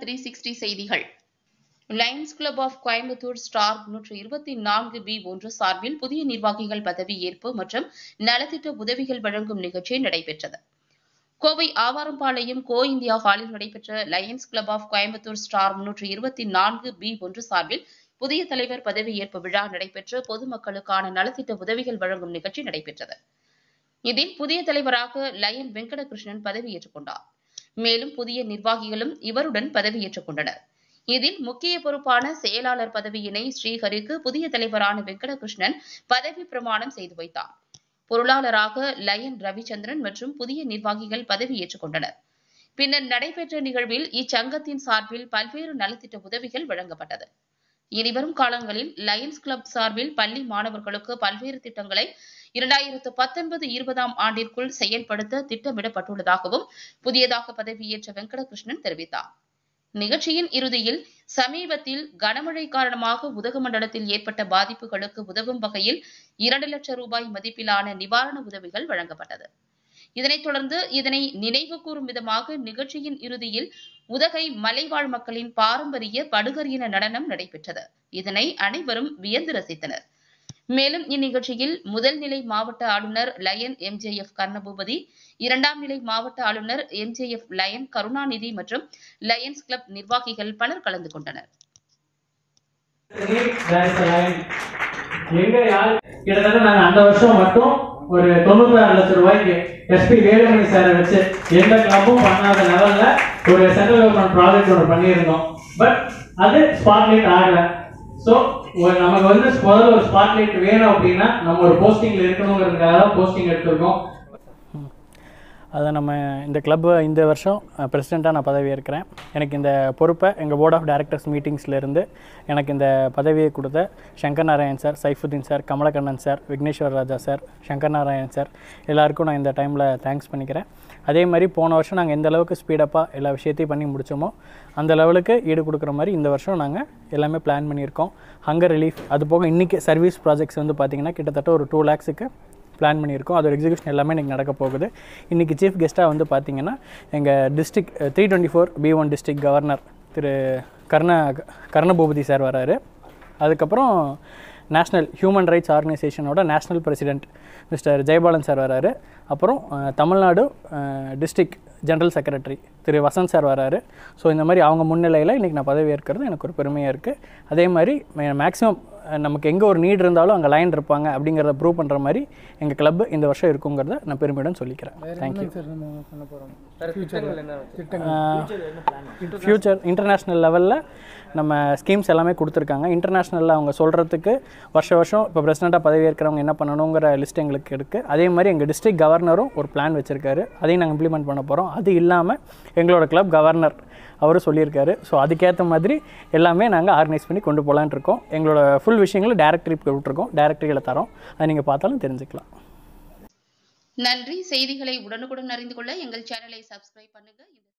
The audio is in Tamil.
த்ரீ சிக்ஸ்டி செய்திகள் Lions Club of Coimbatore star நூற்று இருபத்தி நான்கு பி ஒன்று சார்பில் புதிய நிர்வாகிகள் பதவி ஏற்பு மற்றும் நலத்திட்ட உதவிகள் வழங்கும் நிகழ்ச்சி நடைபெற்றது கோவை ஆவாரம்பாளையம் கோ இந்தியா ஹாலில் நடைபெற்ற Lions Club of Coimbatore star முன்னூற்று இருபத்தி நான்கு பி ஒன்று சார்பில் புதிய தலைவர் பதவியேற்பு விழா நடைபெற்று பொதுமக்களுக்கான நலத்திட்ட உதவிகள் வழங்கும் நிகழ்ச்சி நடைபெற்றது இதில் புதிய தலைவராக லயன் வெங்கடகிருஷ்ணன் பதவியேற்றுக் கொண்டார் மேலும் புதிய நிர்வாகிகளும் இவருடன் பதவியேற்றுக் கொண்டனர் இதில் முக்கிய பொறுப்பான செயலாளர் பதவியினை ஸ்ரீஹரிக்கு புதிய தலைவரான வெங்கடகிருஷ்ணன் பதவி பிரமாணம் செய்து வைத்தார் பொருளாளராக லயன் ரவிச்சந்திரன் மற்றும் புதிய நிர்வாகிகள் பதவியேற்றுக் கொண்டனர் பின்னர் நடைபெற்ற நிகழ்வில் இச்சங்கத்தின் சார்பில் பல்வேறு நலத்திட்ட உதவிகள் வழங்கப்பட்டது இனிவரும் காலங்களில் லயன்ஸ் கிளப் சார்பில் பள்ளி மாணவர்களுக்கு பல்வேறு திட்டங்களை இரண்டாயிரத்து பத்தொன்பது இருபதாம் ஆண்டிற்குள் செயல்படுத்த திட்டமிடப்பட்டுள்ளதாகவும் புதியதாக பதவியேற்ற வெங்கடகிருஷ்ணன் தெரிவித்தார் நிகழ்ச்சியின் இறுதியில் சமீபத்தில் கனமழை காரணமாக உதகமண்டலத்தில் ஏற்பட்ட பாதிப்புகளுக்கு உதவும் வகையில் இரண்டு லட்சம் ரூபாய் மதிப்பிலான நிவாரண உதவிகள் வழங்கப்பட்டது இதனைத் தொடர்ந்து இதனை நினைவு கூறும் விதமாக நிகழ்ச்சியின் இறுதியில் உதகை மலைவாழ் மக்களின் பாரம்பரிய படுகரியின நடனம் நடைபெற்றது இதனை அனைவரும் வியந்து ரசித்தனர் மேலும் இந்நிகழ்ச்சியில் முதல் நிலை மாவட்ட ஆளுநர் லயன் எம்ஜேஎஃப் கர்ணபூபதி இரண்டாம் நிலை மாவட்ட ஆளுநர் எம்ஜேஎஃப் லயன் கருணாநிதி மற்றும் லயன்ஸ் கிளப் நிர்வாகிகள் பலர் கலந்து கொண்டனர் எங்க யார் கிட்டத்தட்ட நாங்க அந்த வருஷம் மட்டும் ஒரு தொண்ணூத்தி ஆறு லட்சம் ரூபாய்க்கு எஸ்பி வேலுமணி சாரை வச்சு எந்த கிளப்பும் பண்ணாத லெவல்ல ஒரு சென்ட்ரல் கவர்மெண்ட் ப்ராஜெக்ட் ஒன்று பண்ணியிருந்தோம் பட் அது ஸ்பாட்லைட் ஆகல ஸோ நமக்கு வந்து முதல்ல ஒரு ஸ்பாட்லைட் வேணும் அப்படின்னா நம்ம ஒரு போஸ்டிங்ல இருக்கணுங்கிறதுக்காக தான் போஸ்டிங் எடுத்திருக்கோம் அதை நம்ம இந்த கிளப் இந்த வருஷம் பிரசிடெண்ட்டாக நான் பதவி ஏற்கிறேன் எனக்கு இந்த பொறுப்பை எங்கள் போர்ட் ஆஃப் டைரக்டர்ஸ் மீட்டிங்ஸ்லேருந்து எனக்கு இந்த பதவியை கொடுத்த Shankar Narayan sir Saifuddin sir Kamalakannan sir Vigneshwar Raja sir Shankar Narayan sir எல்லாருக்கும் நான் இந்த டைமில் தேங்க்ஸ் பண்ணிக்கிறேன் அதே மாதிரி போன வருஷம் நாங்கள் எந்த அளவுக்கு ஸ்பீடப்பாக எல்லா விஷயத்தையும் பண்ணி முடித்தோமோ அந்த லெவலுக்கு ஈடு கொடுக்குற மாதிரி இந்த வருஷம் நாங்கள் எல்லாமே பிளான் பண்ணியிருக்கோம் ஹங்கர் ரிலீஃப் அது போக இன்றைக்கி சர்வீஸ் ப்ராஜெக்ட்ஸ் வந்து பார்த்திங்கன்னா கிட்டத்தட்ட ஒரு டூ லேக்ஸுக்கு பிளான் பண்ணியிருக்கோம் அதோட எக்ஸிகியூஷன் எல்லாமே இன்றைக்கி நடக்க போகுது இன்றைக்கி சீஃப் கெஸ்ட்டாக வந்து பார்த்திங்கன்னா எங்கள் district three twenty four B one district governor Thiru Karna Karnabhupathi sir வராரு அதுக்கப்புறம் நேஷ்னல் ஹியூமன் ரைட்ஸ் ஆர்கனைசேஷனோட national president mister Jayapalan sir வராரு அப்புறம் அஹ், Tamil Nadu district general secretary Thiru Vasanth sir வராரு ஸோ இந்த மாதிரி அவங்க முன்னிலையில் இன்றைக்கி நான் பதவி ஏற்கிறது எனக்கு ஒரு பெருமையாக இருக்குது அதே மாதிரி மேக்ஸிமம் நமக்கு எங்கே ஒரு நீட் இருந்தாலும் அங்கே லைன் இருப்பாங்க அப்படிங்கிறத ப்ரூவ் பண்ணுற மாதிரி எங்கள் கிளப் இந்த வருஷம் இருக்குங்கிறத நான் பெருமையுடன் சொல்லிக்கிறேன் தேங்க்யூ ஃப்யூச்சர் இன்டர்நேஷ்னல் லெவலில் நம்ம ஸ்கீம்ஸ் எல்லாமே கொடுத்துருக்காங்க இன்டர்நேஷ்னலில் அவங்க சொல்கிறதுக்கு வருஷ வருஷம் இப்போ பிரசிடெண்ட்டாக பதவி ஏற்கிறவங்க என்ன பண்ணணுங்கிற லிஸ்ட் எங்களுக்கு இருக்குது அதே மாதிரி எங்கள் டிஸ்ட்ரிக்ட் கவர்னரும் ஒரு பிளான் வச்சுருக்காரு அதையும் நாங்கள் இம்ப்ளிமெண்ட் பண்ண போகிறோம் அது இல்லாமல் எங்களோட கிளப் கவர்னர் அவரும் சொல்லியிருக்காரு ஸோ அதுக்கேற்ற மாதிரி எல்லாமே நாங்கள் ஆர்கனைஸ் பண்ணி கொண்டு போகலான்னு இருக்கோம் எங்களோட ஃபுல் விஷயங்களை டேரக்டரிக்கு விட்டுருக்கோம் டேரக்டரிகளை தரோம் அதை நீங்கள் பார்த்தாலும் தெரிஞ்சுக்கலாம் நன்றி செய்திகளை உடனுக்குடன் அறிந்து கொள்ள எங்கள் சேனலை சப்ஸ்கிரைப் பண்ணுங்க